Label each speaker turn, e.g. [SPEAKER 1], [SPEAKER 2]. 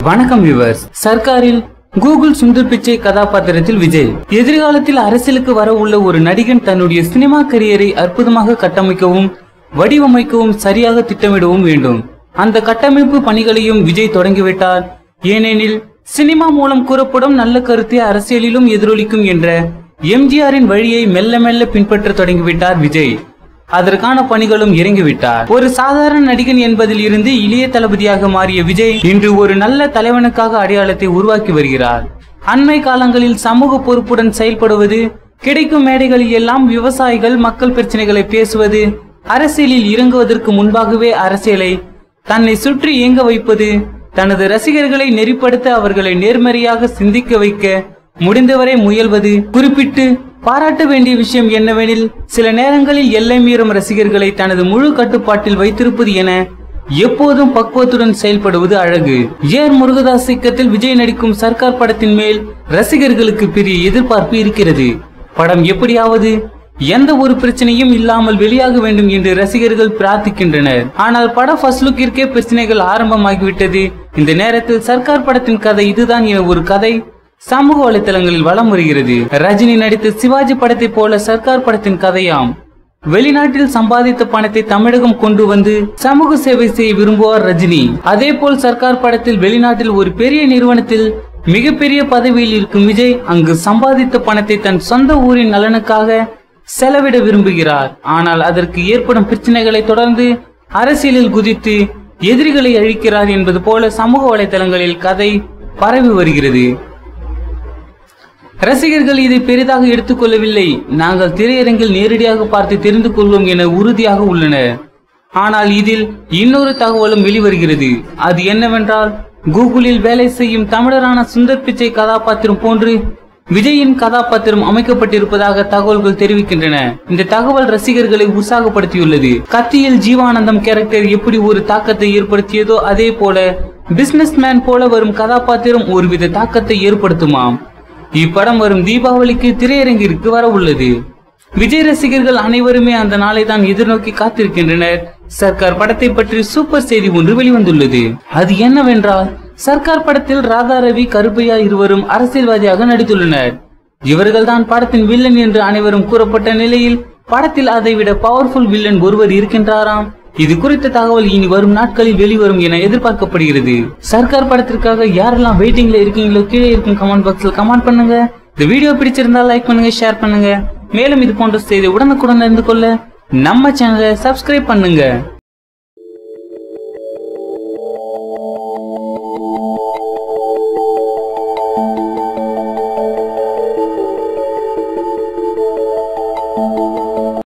[SPEAKER 1] வணக்கம் viewers சர்க்காரில் Google Sundar பிச்சை கதாபாத்திரத்தில் விஜய் எதிர்காலத்தில் அரசியலுக்கு வர உள்ள ஒரு நடிகன் தன்னுடைய சினிமா கரியரை அற்புதமாக கட்டமைக்கவும் வடிவமைக்கவும் சரியாக திட்டமிடவும் வேண்டும் அந்த கட்டமைப்பு பணிகளையும் விஜய் தொடங்கிவிட்டார் ஏனெனில் சினிமா மூலம் கூறப்படும் நல்ல கருத்தை அரசியலிலும் எதிரொலிக்கும் என்ற எம்ஜிஆரின் வழியை மெல்ல மெல்ல பின்பற்ற தொடங்கிவிட்டார் விஜய் அதற்கான பணிகளும் இறங்கிவிட்டார் ஒரு சாதாரண நடிகன் என்பதில் இருந்து இளைய தளபதியாக மாறிய விஜய் இன்று ஒரு நல்ல தலைவனுக்காக அடையாளத்தை உருவாக்கி வருகிறார் அண்மை காலங்களில் சமூக பொறுப்புடன் செயல்படுவது கிடைக்கும் மேடைகளில் எல்லாம் விவசாயிகள் மக்கள் பிரச்சனைகளை பேசுவது அரசியலில் இறங்குவதற்கு முன்பாகவே அரசியலை தன்னை சுற்றி இயங்க வைப்பது தனது ரசிகர்களை நெறிப்படுத்த அவர்களை நேர்மறையாக சிந்திக்க வைக்க முடிந்தவரை முயல்வது குறிப்பிட்டு பாராட்ட வேண்டிய விஷயம் என்னவெனில் சில நேரங்களில் எல்லை மீறும் ரசிகர்களை தனது முழு கட்டுப்பாட்டில் வைத்திருப்பது என எப்போதும் பக்குவத்துடன் செயல்படுவது அழகு ஏர் முருகதாஸ் இயக்கத்தில் விஜய் நடிக்கும் சர்க்கார் படத்தின் மேல் ரசிகர்களுக்கு பெரிய எதிர்பார்ப்பு இருக்கிறது படம் எப்படியாவது எந்த ஒரு பிரச்சனையும் இல்லாமல் வெளியாக வேண்டும் என்று ரசிகர்கள் பிரார்த்திக்கின்றனர் ஆனால் பட ஃபர்ஸ்ட் லுக்கிற்கே பிரச்சனைகள் ஆரம்பமாகிவிட்டது இந்த நேரத்தில் சர்க்கார் படத்தின் கதை இதுதான் என ஒரு கதை சமூக வலைத்தளங்களில் வலம் வருகிறது ரஜினி நடித்த சிவாஜி படத்தை போல சர்க்கார் படத்தின் கதையாம் வெளிநாட்டில் சம்பாதித்த பணத்தை தமிழகம் கொண்டு வந்து சமூக சேவை செய்ய விரும்புவார் ரஜினி அதே போல் சர்க்கார் படத்தில் வெளிநாட்டில் ஒரு பெரிய நிறுவனத்தில் மிகப்பெரிய பதவியில் இருக்கும் விஜய் அங்கு சம்பாதித்த பணத்தை தன் சொந்த ஊரின் நலனுக்காக செலவிட விரும்புகிறார் ஆனால் அதற்கு ஏற்படும் பிரச்சனைகளை தொடர்ந்து அரசியலில் குதித்து எதிரிகளை அழிக்கிறார் என்பது போல சமூக வலைதளங்களில் கதை பரவி வருகிறது ரசிகர்கள் இதை பெரிதாக எடுத்துக்கொள்ளவில்லை நாங்கள் திரையரங்கில் நேரடியாக பார்த்து தெரிந்து கொள்வோம் என உறுதியாக உள்ளனர் ஆனால் இதில் இன்னொரு தகவலும் வெளிவருகிறது அது என்னவென்றால் கூகுளில் வேலை செய்யும் தமிழரான சுந்தர் பிச்சை கதாபாத்திரம் போன்று விஜயின் கதாபாத்திரம் அமைக்கப்பட்டிருப்பதாக தகவல்கள் தெரிவிக்கின்றன இந்த தகவல் ரசிகர்களை உற்சாகப்படுத்தியுள்ளது கத்தியில் ஜீவானந்தம் கேரக்டர் எப்படி ஒரு தாக்கத்தை ஏற்படுத்தியதோ அதே போல பிசினஸ் மேன் போல வரும் கதாபாத்திரம் ஒருவித தாக்கத்தை ஏற்படுத்துமாம் இப்படம் வரும் தீபாவளிக்கு திரையரங்கிற்கு வர உள்ளது விஜய் ரசிகர்கள் அனைவருமே அந்த நாளை தான் எதிர்நோக்கி காத்திருக்கின்றனர் சர்க்கார் படத்தை பற்றி சூப்பர் செய்தி ஒன்று வெளிவந்துள்ளது அது என்னவென்றால் சர்க்கார் படத்தில் ராதா ரவி கருப்பையா இருவரும் அரசியல்வாதியாக நடித்துள்ளனர் இவர்கள் தான் படத்தின் வில்லன் என்று அனைவரும் கூறப்பட்ட நிலையில் படத்தில் அதைவிட பவர்ஃபுல் வில்லன் ஒருவர் இருக்கின்றாராம் இது குறித்த தகவல் இனி வரும் நாட்களில் வெளிவரும் என எதிர்பார்க்கப்படுகிறது சர்க்கார் படத்திற்காக யாரெல்லாம் வெயிட்டிங்ல இருக்கீங்களோ கீழே இருக்கும் கமெண்ட் பாக்ஸ்ல கமெண்ட் பண்ணுங்க இந்த வீடியோ பிடிச்சிருந்தா லைக் பண்ணுங்க ஷேர் பண்ணுங்க மேலும் இது போன்ற செய்தி உடனுக்குடன் அறிந்து கொள்ள நம்ம சேனலை சப்ஸ்கிரைப் பண்ணுங்க